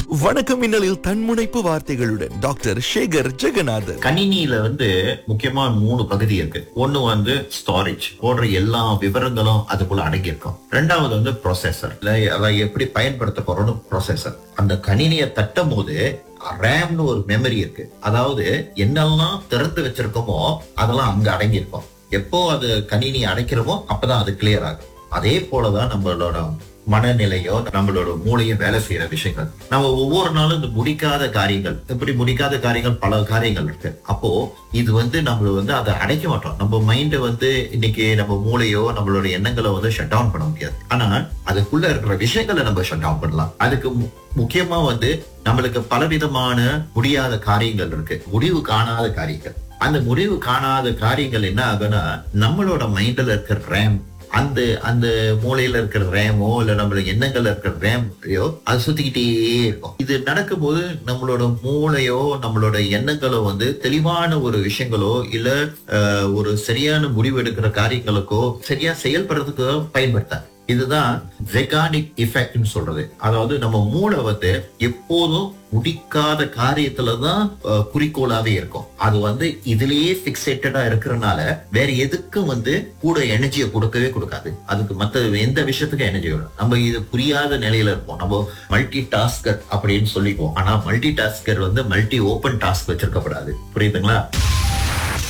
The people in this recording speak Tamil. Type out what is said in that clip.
வணக்கம் மின்னலில் தன்முனைப்பு வார்த்தைகளுடன் டாக்டர் சேகர் ஜெகநாதன் கணினியில வந்து முக்கியமா மூணு பகுதி இருக்கு ஒண்ணு வந்து ஸ்டோரேஜ் போடுற எல்லா விவரங்களும் அதுக்குள்ள அடங்கி இருக்கும் ரெண்டாவது வந்து ப்ராசஸர் அதை எப்படி பயன்படுத்த போறோம்னு ப்ராசஸர் அந்த கணினியை தட்டும் போது ரேம்னு ஒரு மெமரி இருக்கு அதாவது என்னெல்லாம் திறந்து வச்சிருக்கோமோ அதெல்லாம் அங்க அடங்கி இருக்கும் எப்போ அது கணினி அடைக்கிறோமோ அப்பதான் அது கிளியர் ஆகும் அதே போலதான் நம்மளோட மனநிலையோ நம்மளோட மூளையும் வேலை செய்யற விஷயங்கள் நம்ம ஒவ்வொரு நாளும் இந்த முடிக்காத காரியங்கள் இப்படி முடிக்காத காரியங்கள் பல காரியங்கள் இருக்கு அப்போ இது வந்து நம்ம வந்து அதை அடைக்க மாட்டோம் நம்ம மைண்டை வந்து இன்னைக்கு நம்ம மூளையோ நம்மளோட எண்ணங்களை வந்து ஷட் டவுன் பண்ண முடியாது ஆனா அதுக்குள்ள இருக்கிற விஷயங்களை நம்ம ஷட் டவுன் பண்ணலாம் அதுக்கு மு- முக்கியமா வந்து நம்மளுக்கு பலவிதமான முடியாத காரியங்கள் இருக்கு முடிவு காணாத காரியங்கள் அந்த முடிவு காணாத காரியங்கள் என்ன ஆகும்னா நம்மளோட மைண்ட்ல இருக்கிற ரேம் அந்த அந்த மூளையில இருக்கிற ரேமோ இல்ல நம்மள எண்ணங்கள்ல இருக்கிற ரேமையோ அது சுத்திக்கிட்டே இருக்கும் இது நடக்கும்போது நம்மளோட மூளையோ நம்மளோட எண்ணங்களோ வந்து தெளிவான ஒரு விஷயங்களோ இல்ல அஹ், ஒரு சரியான முடிவு எடுக்கிற காரியங்களுக்கோ சரியா செயல்படுறதுக்கோ பயன்படுத்தாது இதுதான் ஜெகானிக் எஃபெக்ட்னு சொல்றது அதாவது நம்ம மூளை வந்து எப்போதும் முடிக்காத காரியத்துலதான் அஹ், குறிக்கோளாவே இருக்கும் அது வந்து இதுலயே பிக்சேட்டடா இருக்கிறனால வேற எதுக்கும் வந்து கூட எனர்ஜியை கொடுக்கவே கொடுக்காது அதுக்கு மத்த எந்த விஷயத்துக்கும் எனர்ஜி வரும் நம்ம இது புரியாத நிலையில இருப்போம் நம்ம மல்டி டாஸ்கர் அப்படின்னு சொல்லிக்குவோம் ஆனா மல்டி டாஸ்கர் வந்து மல்டி ஓபன் டாஸ்க் வச்சிருக்கப்படாது புரியுதுங்களா